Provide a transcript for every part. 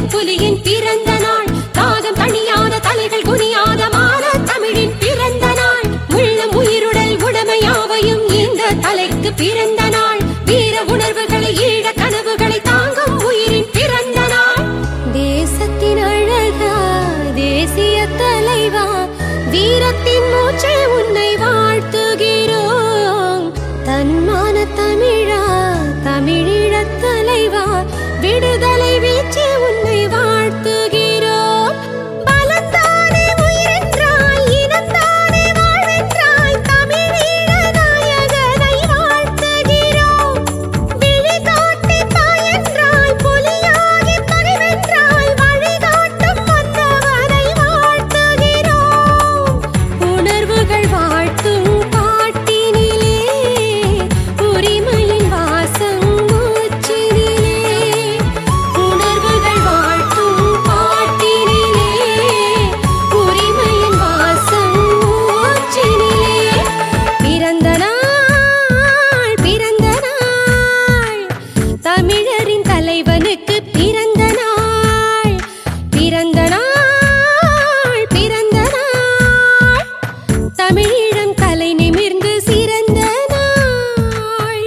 வெல்லும் புலியின் பிறந்த நாள் தாகம் தணியாத தலைகள் குனியாத மான தமிழின் பிறந்த நாள் உள்ளம் உயிருடல் உடமையாவையும் இந்த தலைக்கு பிறந்த நாள் வீர உணர்வுகளை ஈழ கனவுகளை தாங்கும் உயிரின் பிறந்த நாள் தேசத்தின் அழகா தேசிய தலைவா வீரத்தின் மூச்சை உன்னை வாழ்த்துகிறோம் தன்மான தமிழா தமிழீழத் தலைவா விடுதலை வீச்சு உன்னை வாழ்த்துகிறோம் பலத்தானே உயிரென்றாய் இனத்தானே வாழ்வென்றாய் தமிழீழ நாயகனை வாழ்த்துகிறோம் விழி காட்டி பாயென்றாய் புலியாகி பறிவென்றாய் வழிகாட்டும் வந்தவனை வாழ்த்துகிறோம் உணர்வுகள் வாழ்த்தும் பாட்டினிலே உரிமையின் வாசம் மூச்சினிலே உணர்வுகள் வாழ்த்தும் பாட்டினிலே உரிமையின் வாசம் மூச்சினிலே பிறந்த நாள் பிறந்த நாள் தமிழரின் தலைவனுக்கு பிறந்த நாள் பிறந்த நாள் பிறந்த நாள் தமிழீழம் தலை நிமிர்ந்து சிறந்த நாள்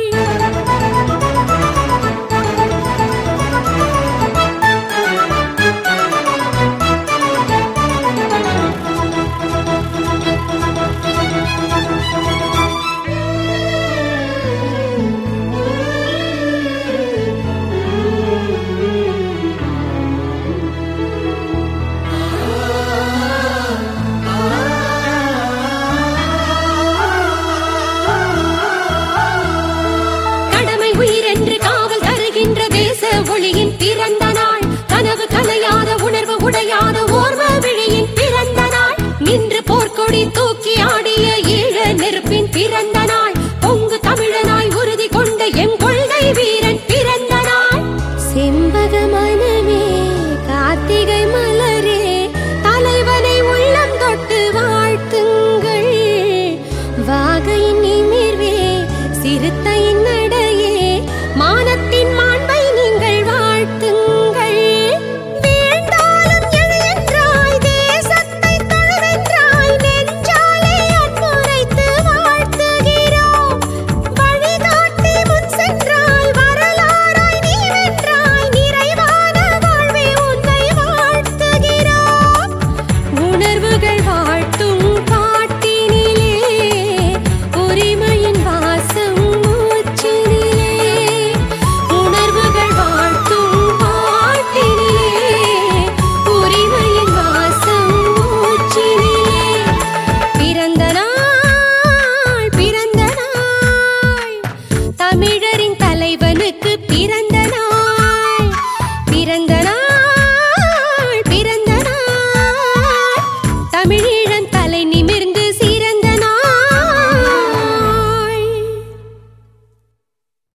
கடமை உயிரென்று காவல் தருகின்ற தேச ஒளியின் பிறந்த நாள் கனவு கலையாத உணர்வு உடையாத ஓர்வ விழியின் பிறந்த நாள் நின்று போர்க்கொடி தூக்கி ஆடிய ஈழ நெருப்பின் பிறந்த நாள் பொங்கு தமிழனாய் உறுதி கொண்ட எம் கொள்கை வீரன் பிறந்த நாள் செம்பகமர